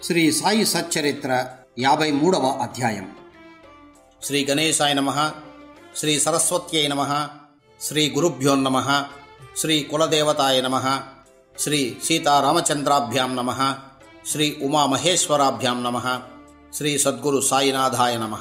శ్రీ సాయి సచ్చరిత్ర యాభై మూడవ అధ్యాయం శ్రీ గణేశాయ నమ శ్రీ సరస్వత్యై నమ శ్రీ గురుభ్యో నమ శ్రీ కులదేవతాయ నమ శ్రీ సీతారామచంద్రాభ్యాం నమ శ్రీ ఉమామహేశ్వరాభ్యాం నమ శ్రీ సద్గురు సాయినాథాయ నమ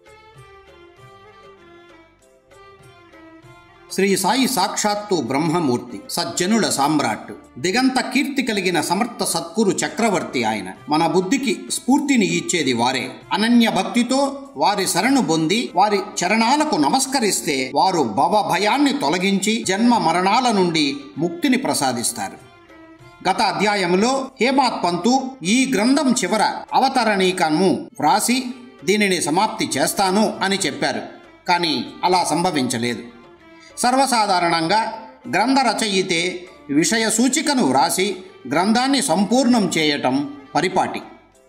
శ్రీ సాయి సాక్షాత్తు బ్రహ్మమూర్తి సజ్జనుల సామ్రాట్ దిగంత కీర్తి కలిగిన సమర్థ సత్కురు చక్రవర్తి ఆయన మన బుద్ధికి స్ఫూర్తిని ఇచ్చేది వారే అనన్య భక్తితో వారి శరణు పొంది వారి చరణాలకు నమస్కరిస్తే వారు భవ భయాన్ని తొలగించి జన్మ మరణాల నుండి ముక్తిని ప్రసాదిస్తారు గత అధ్యాయములో హేమాత్ పంతు ఈ గ్రంథం చివర అవతరణీకము వ్రాసి దీనిని సమాప్తి చేస్తాను అని చెప్పారు కానీ అలా సంభవించలేదు సర్వసాధారణంగా గ్రంథ రచయితే విషయ సూచికను వ్రాసి గ్రంథాన్ని సంపూర్ణం చేయటం పరిపాటి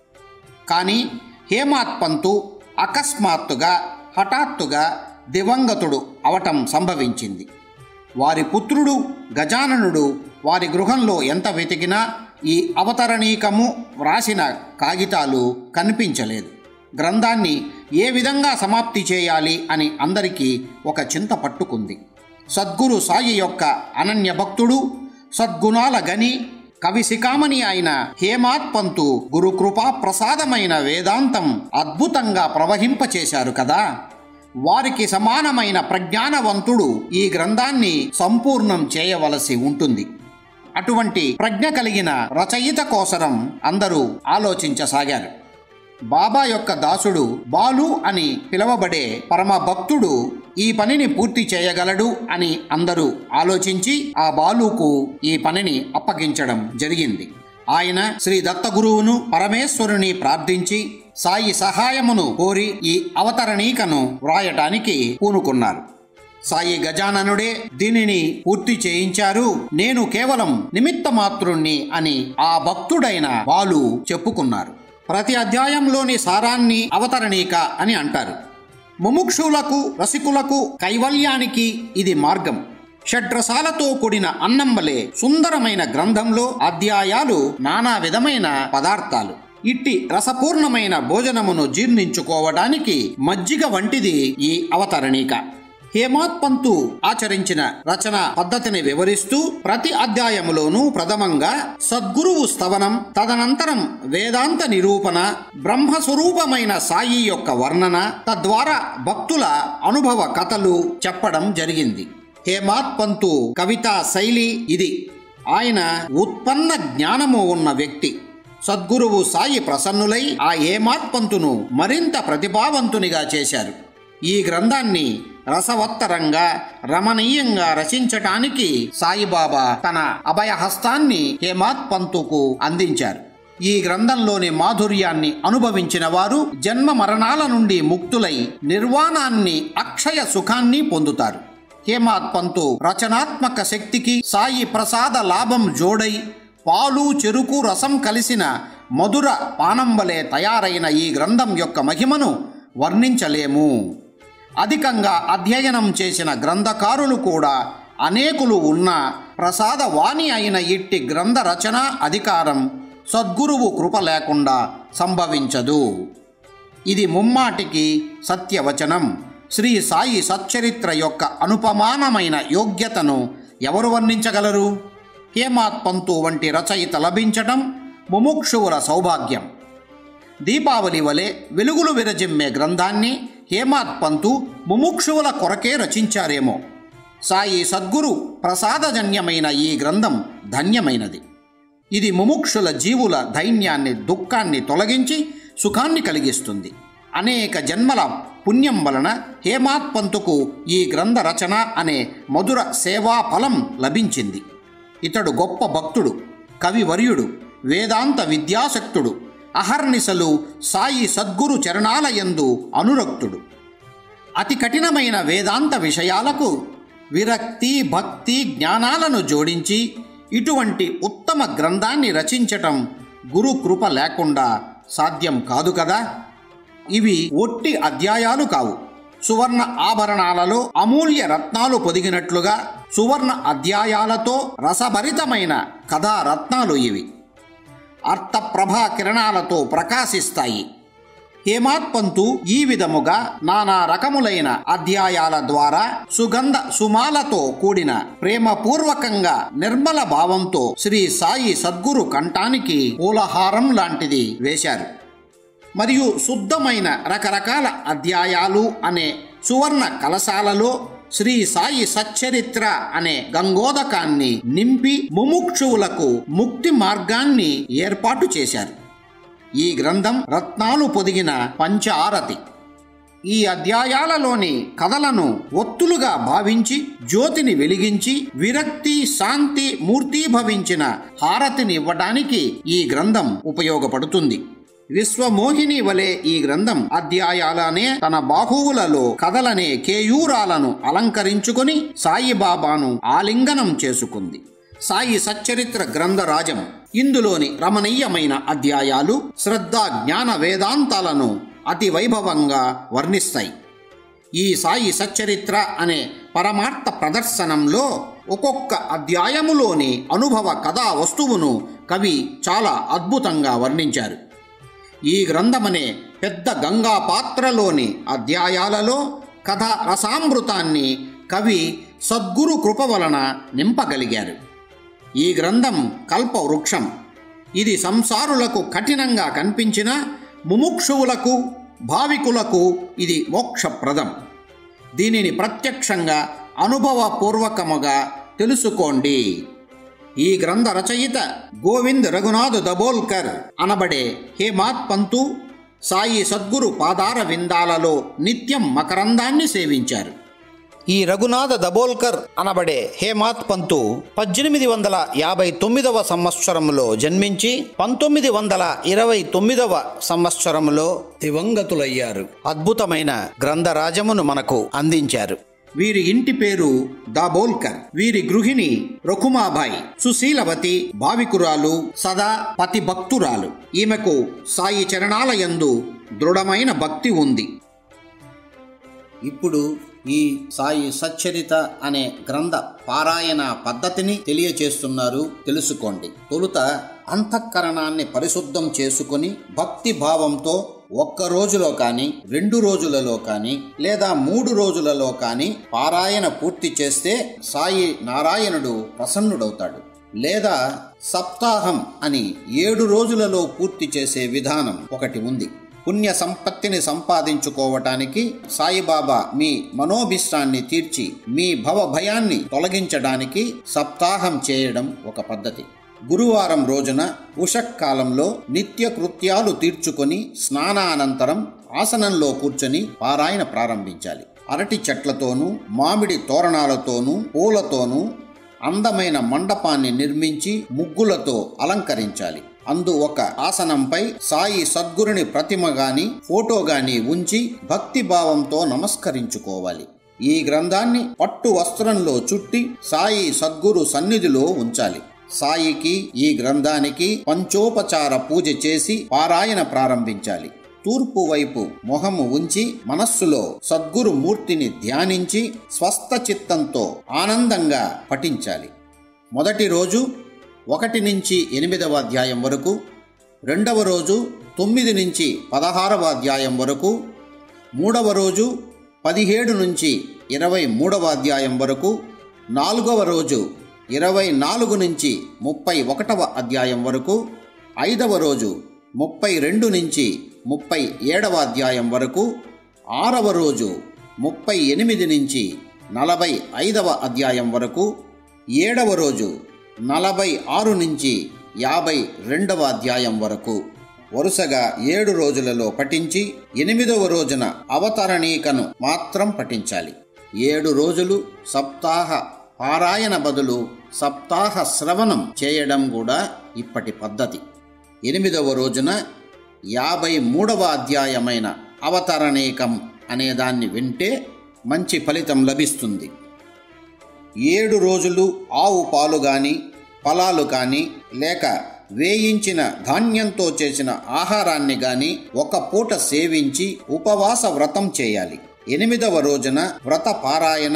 కానీ హేమాత్ పంతు అకస్మాత్తుగా హఠాత్తుగా దివంగతుడు అవటం సంభవించింది వారి పుత్రుడు గజాననుడు వారి గృహంలో ఎంత వెతికినా ఈ అవతరణీకము వ్రాసిన కాగితాలు కనిపించలేదు గ్రంథాన్ని ఏ విధంగా సమాప్తి చేయాలి అని అందరికీ ఒక చింత పట్టుకుంది సద్గురు సాయి యొక్క అనన్య భక్తుడు సద్గుణాల గని కవి శిఖామణి అయిన హేమాత్ పంతు గురుకృపా ప్రసాదమైన వేదాంతం అద్భుతంగా ప్రవహింపచేశారు కదా వారికి సమానమైన ప్రజ్ఞానవంతుడు ఈ గ్రంథాన్ని సంపూర్ణం చేయవలసి ఉంటుంది అటువంటి ప్రజ్ఞ కలిగిన రచయిత కోసరం అందరూ ఆలోచించసాగారు బాబా యొక్క దాసుడు బాలు అని పిలువబడే పరమ భక్తుడు ఈ పనిని పూర్తి చేయగలడు అని అందరూ ఆలోచించి ఆ బాలుకు ఈ పనిని అప్పగించడం జరిగింది ఆయన శ్రీ దత్తగురువును పరమేశ్వరుని ప్రార్థించి సాయి సహాయమును కోరి ఈ అవతరణీకను వ్రాయటానికి పూనుకున్నారు సాయి గజాననుడే దీనిని పూర్తి చేయించారు నేను కేవలం నిమిత్త మాత్రుణ్ణి అని ఆ భక్తుడైన బాలు చెప్పుకున్నారు ప్రతి అధ్యాయంలోని సారాన్ని అవతరణీక అని అంటారు ముముక్షులకు రసికులకు కైవల్యానికి ఇది మార్గం షడ్రసాలతో కూడిన అన్నం వలె సుందరమైన గ్రంథంలో అధ్యాయాలు నానా విధమైన పదార్థాలు ఇట్టి రసపూర్ణమైన భోజనమును జీర్ణించుకోవడానికి మజ్జిగ వంటిది ఈ అవతరణీక హేమాత్ పంతు ఆచరించిన రచన పద్ధతిని వివరిస్తూ ప్రతి అధ్యాయములోనూ ప్రథమంగా సద్గురువు స్తవనం తదనంతరం వేదాంత నిరూపణ బ్రహ్మస్వరూపమైన సాయి యొక్క వర్ణన తద్వారా భక్తుల అనుభవ కథలు చెప్పడం జరిగింది హేమాత్ పంతు కవితా శైలి ఇది ఆయన ఉత్పన్న జ్ఞానము ఉన్న వ్యక్తి సద్గురువు సాయి ప్రసన్నులై ఆ హేమాత్ పంతును మరింత ప్రతిభావంతునిగా చేశారు ఈ గ్రంథాన్ని రసవత్తరంగా రమణీయంగా రచించటానికి సాయిబాబా తన అభయహస్తాన్ని హేమాత్ పంతుకు అందించారు ఈ గ్రంథంలోని మాధుర్యాన్ని అనుభవించిన వారు జన్మ మరణాల నుండి ముక్తులై నిర్వాణాన్ని అక్షయ సుఖాన్ని పొందుతారు హేమాత్ పంతు రచనాత్మక శక్తికి సాయి ప్రసాద లాభం జోడై పాలు చెరుకు రసం కలిసిన మధుర పానం వలె తయారైన ఈ గ్రంథం యొక్క మహిమను వర్ణించలేము అధికంగా అధ్యయనం చేసిన గ్రంథకారులు కూడా అనేకులు ఉన్న ప్రసాద వాణి అయిన ఇట్టి గ్రంథ రచన అధికారం సద్గురువు కృప లేకుండా సంభవించదు ఇది ముమ్మాటికి సత్యవచనం శ్రీ సాయి సచ్చరిత్ర యొక్క అనుపమానమైన యోగ్యతను ఎవరు వర్ణించగలరు హేమాత్ పంతు వంటి రచయిత లభించటం ముముక్షువుల సౌభాగ్యం దీపావళి వలె వెలుగులు విరజిమ్మే గ్రంథాన్ని హేమాత్ పంతు ముముక్షువుల కొరకే రచించారేమో సాయి సద్గురు ప్రసాదజన్యమైన ఈ గ్రంథం ధన్యమైనది ఇది ముముక్షుల జీవుల దైన్యాన్ని దుఃఖాన్ని తొలగించి సుఖాన్ని కలిగిస్తుంది అనేక జన్మల పుణ్యం వలన హేమాత్ పంతుకు ఈ గ్రంథ రచన అనే మధుర సేవా ఫలం లభించింది ఇతడు గొప్ప భక్తుడు కవివర్యుడు వేదాంత విద్యాసక్తుడు అహర్నిశలు సాయి సద్గురు చరణాలయందు అనురక్తుడు అతి కఠినమైన వేదాంత విషయాలకు విరక్తి భక్తి జ్ఞానాలను జోడించి ఇటువంటి ఉత్తమ గ్రంథాన్ని రచించటం గురు కృప లేకుండా సాధ్యం కాదు కదా ఇవి ఒట్టి అధ్యాయాలు కావు సువర్ణ ఆభరణాలలో అమూల్య రత్నాలు పొదిగినట్లుగా సువర్ణ అధ్యాయాలతో రసభరితమైన కథా రత్నాలు ఇవి అర్థప్రభా కిరణాలతో ప్రకాశిస్తాయి హేమాత్పంతు ఈ విధముగా నానా రకములైన అధ్యాయాల ద్వారా సుగంధ సుమాలతో కూడిన ప్రేమపూర్వకంగా నిర్మల భావంతో శ్రీ సాయి సద్గురు కంఠానికి పూలహారం లాంటిది వేశారు మరియు శుద్ధమైన రకరకాల అధ్యాయాలు అనే సువర్ణ కలశాలలో శ్రీ సాయి సచ్చరిత్ర అనే గంగోదకాన్ని నింపి ముముక్షువులకు ముక్తి మార్గాన్ని ఏర్పాటు చేశారు ఈ గ్రంథం రత్నాలు పొదిగిన పంచారతి ఈ అధ్యాయాలలోని కథలను ఒత్తులుగా భావించి జ్యోతిని వెలిగించి విరక్తి శాంతి మూర్తీభవించిన హారతిని ఇవ్వడానికి ఈ గ్రంథం ఉపయోగపడుతుంది విశ్వమోహిని వలె ఈ గ్రంథం అధ్యాయాలనే తన బాహువులలో కథలనే కేయూరాలను అలంకరించుకొని సాయిబాబాను ఆలింగనం చేసుకుంది సాయి సచ్చరిత్ర గ్రంథరాజం ఇందులోని రమణీయమైన అధ్యాయాలు శ్రద్ధ జ్ఞాన వేదాంతాలను అతి వైభవంగా వర్ణిస్తాయి ఈ సాయి సచ్చరిత్ర అనే పరమార్థ ప్రదర్శనంలో ఒక్కొక్క అధ్యాయములోని అనుభవ కథా వస్తువును కవి చాలా అద్భుతంగా వర్ణించారు ఈ గ్రంథమనే పెద్ద గంగా పాత్రలోని అధ్యాయాలలో కథ రసామృతాన్ని కవి సద్గురు కృప వలన నింపగలిగారు ఈ గ్రంథం కల్పవృక్షం ఇది సంసారులకు కఠినంగా కనిపించిన ముముక్షువులకు భావికులకు ఇది మోక్షప్రదం దీనిని ప్రత్యక్షంగా అనుభవపూర్వకముగా తెలుసుకోండి ఈ గ్రంథ రచయిత గోవింద్ రఘునాథ్ దబోల్కర్ అనబడే హేమాత్ పంతు సాయి సద్గురు పాదార విందాలలో నిత్యం మకరందాన్ని సేవించారు ఈ రఘునాథ దబోల్కర్ అనబడే హేమాత్ పంతు పద్దెనిమిది వందల యాభై తొమ్మిదవ సంవత్సరంలో జన్మించి పంతొమ్మిది వందల ఇరవై తొమ్మిదవ సంవత్సరంలో దివంగతులయ్యారు అద్భుతమైన గ్రంథరాజమును మనకు అందించారు వీరి ఇంటి పేరు దాబోల్కర్ వీరి గృహిణి రఘుమాబాయి సుశీలవతి భావికురాలు సదా పతి భక్తురాలు ఈమెకు సాయి చరణాలయందు దృఢమైన భక్తి ఉంది ఇప్పుడు ఈ సాయి సచ్చరిత అనే గ్రంథ పారాయణ పద్ధతిని తెలియచేస్తున్నారు తెలుసుకోండి తొలుత అంతఃకరణాన్ని పరిశుద్ధం చేసుకొని భక్తి భావంతో ఒక్క రోజులో కానీ రెండు రోజులలో కానీ లేదా మూడు రోజులలో కానీ పారాయణ పూర్తి చేస్తే సాయి నారాయణుడు ప్రసన్నుడవుతాడు లేదా సప్తాహం అని ఏడు రోజులలో పూర్తి చేసే విధానం ఒకటి ఉంది పుణ్య సంపత్తిని సంపాదించుకోవటానికి సాయిబాబా మీ మనోభిష్టాన్ని తీర్చి మీ భవ భయాన్ని తొలగించడానికి సప్తాహం చేయడం ఒక పద్ధతి గురువారం రోజున ఉషక్కాలంలో నిత్య కృత్యాలు తీర్చుకొని స్నానానంతరం ఆసనంలో కూర్చొని పారాయణ ప్రారంభించాలి అరటి చెట్లతోనూ మామిడి తోరణాలతోనూ పూలతోనూ అందమైన మండపాన్ని నిర్మించి ముగ్గులతో అలంకరించాలి అందు ఒక ఆసనంపై సాయి సద్గురుని ప్రతిమ గాని ఫోటో గాని ఉంచి భక్తి భావంతో నమస్కరించుకోవాలి ఈ గ్రంథాన్ని పట్టు వస్త్రంలో చుట్టి సాయి సద్గురు సన్నిధిలో ఉంచాలి సాయికి ఈ గ్రంథానికి పంచోపచార పూజ చేసి పారాయణ ప్రారంభించాలి తూర్పు వైపు మొహము ఉంచి మనస్సులో సద్గురు మూర్తిని ధ్యానించి స్వస్థ చిత్తంతో ఆనందంగా పఠించాలి మొదటి రోజు ఒకటి నుంచి ఎనిమిదవ అధ్యాయం వరకు రెండవ రోజు తొమ్మిది నుంచి పదహారవ అధ్యాయం వరకు మూడవ రోజు పదిహేడు నుంచి ఇరవై మూడవ అధ్యాయం వరకు నాలుగవ రోజు ఇరవై నాలుగు నుంచి ముప్పై ఒకటవ అధ్యాయం వరకు ఐదవ రోజు ముప్పై రెండు నుంచి ముప్పై ఏడవ అధ్యాయం వరకు ఆరవ రోజు ముప్పై ఎనిమిది నుంచి నలభై ఐదవ అధ్యాయం వరకు ఏడవ రోజు నలభై ఆరు నుంచి యాభై రెండవ అధ్యాయం వరకు వరుసగా ఏడు రోజులలో పఠించి ఎనిమిదవ రోజున అవతరణీకను మాత్రం పఠించాలి ఏడు రోజులు సప్తాహ పారాయణ బదులు సప్తాహ శ్రవణం చేయడం కూడా ఇప్పటి పద్ధతి ఎనిమిదవ రోజున యాభై మూడవ అధ్యాయమైన అవతరణీకం అనేదాన్ని వింటే మంచి ఫలితం లభిస్తుంది ఏడు రోజులు ఆవు పాలు గాని ఫలాలు కానీ లేక వేయించిన ధాన్యంతో చేసిన ఆహారాన్ని గాని ఒక పూట సేవించి ఉపవాస వ్రతం చేయాలి ఎనిమిదవ రోజున వ్రత పారాయణ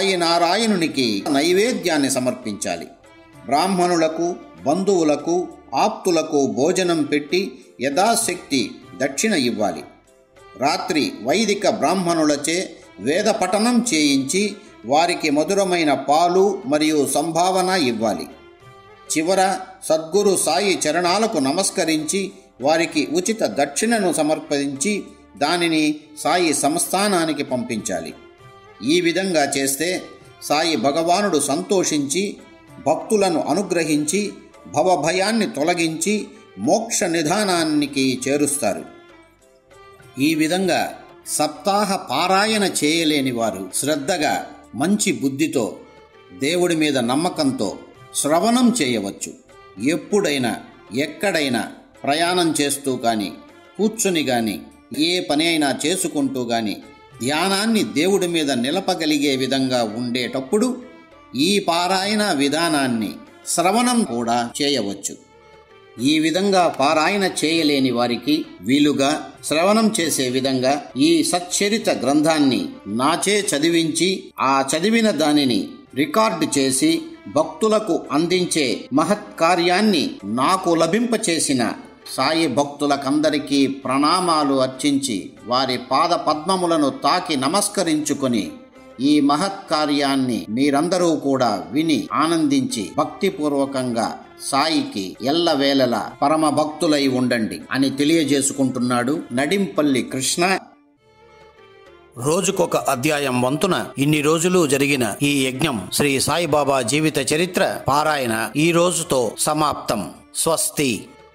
సాయినారాయణునికి నైవేద్యాన్ని సమర్పించాలి బ్రాహ్మణులకు బంధువులకు ఆప్తులకు భోజనం పెట్టి యథాశక్తి దక్షిణ ఇవ్వాలి రాత్రి వైదిక బ్రాహ్మణులచే వేద పఠనం చేయించి వారికి మధురమైన పాలు మరియు సంభావన ఇవ్వాలి చివర సద్గురు సాయి చరణాలకు నమస్కరించి వారికి ఉచిత దక్షిణను సమర్పించి దానిని సాయి సంస్థానానికి పంపించాలి ఈ విధంగా చేస్తే సాయి భగవానుడు సంతోషించి భక్తులను అనుగ్రహించి భవభయాన్ని తొలగించి మోక్ష నిధానానికి చేరుస్తారు ఈ విధంగా సప్తాహ పారాయణ చేయలేని వారు శ్రద్ధగా మంచి బుద్ధితో దేవుడి మీద నమ్మకంతో శ్రవణం చేయవచ్చు ఎప్పుడైనా ఎక్కడైనా ప్రయాణం చేస్తూ కానీ కూర్చుని కానీ ఏ పని అయినా చేసుకుంటూ కానీ ధ్యానాన్ని దేవుడి మీద నిలపగలిగే విధంగా ఉండేటప్పుడు ఈ పారాయణ విధానాన్ని శ్రవణం కూడా చేయవచ్చు ఈ విధంగా పారాయణ చేయలేని వారికి వీలుగా శ్రవణం చేసే విధంగా ఈ సచ్చరిత గ్రంథాన్ని నాచే చదివించి ఆ చదివిన దానిని రికార్డు చేసి భక్తులకు అందించే మహత్కార్యాన్ని నాకు లభింపచేసిన సాయి భక్తులకందరికీ ప్రణామాలు అర్చించి వారి పాద పద్మములను తాకి నమస్కరించుకొని ఈ మహత్కార్యాన్ని మీరందరూ కూడా విని ఆనందించి భక్తిపూర్వకంగా సాయికి ఎల్లవేళలా పరమ భక్తులై ఉండండి అని తెలియజేసుకుంటున్నాడు నడింపల్లి కృష్ణ రోజుకొక అధ్యాయం వంతున ఇన్ని రోజులు జరిగిన ఈ యజ్ఞం శ్రీ సాయిబాబా జీవిత చరిత్ర పారాయణ ఈ రోజుతో సమాప్తం స్వస్తి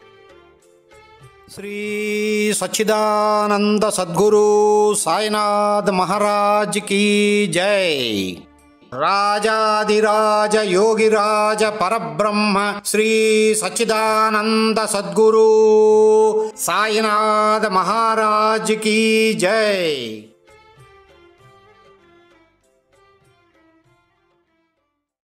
శ్రీ సచ్చిదానంద సద్గురు సాయినాథ్ మహారాజ్ కీ జై రాజాదిరాజ యోగిరాజ పరబ్రహ్మ శ్రీ సచ్చిదానంద సద్గురు సాయినాథ్ మహారాజ్ కీ జై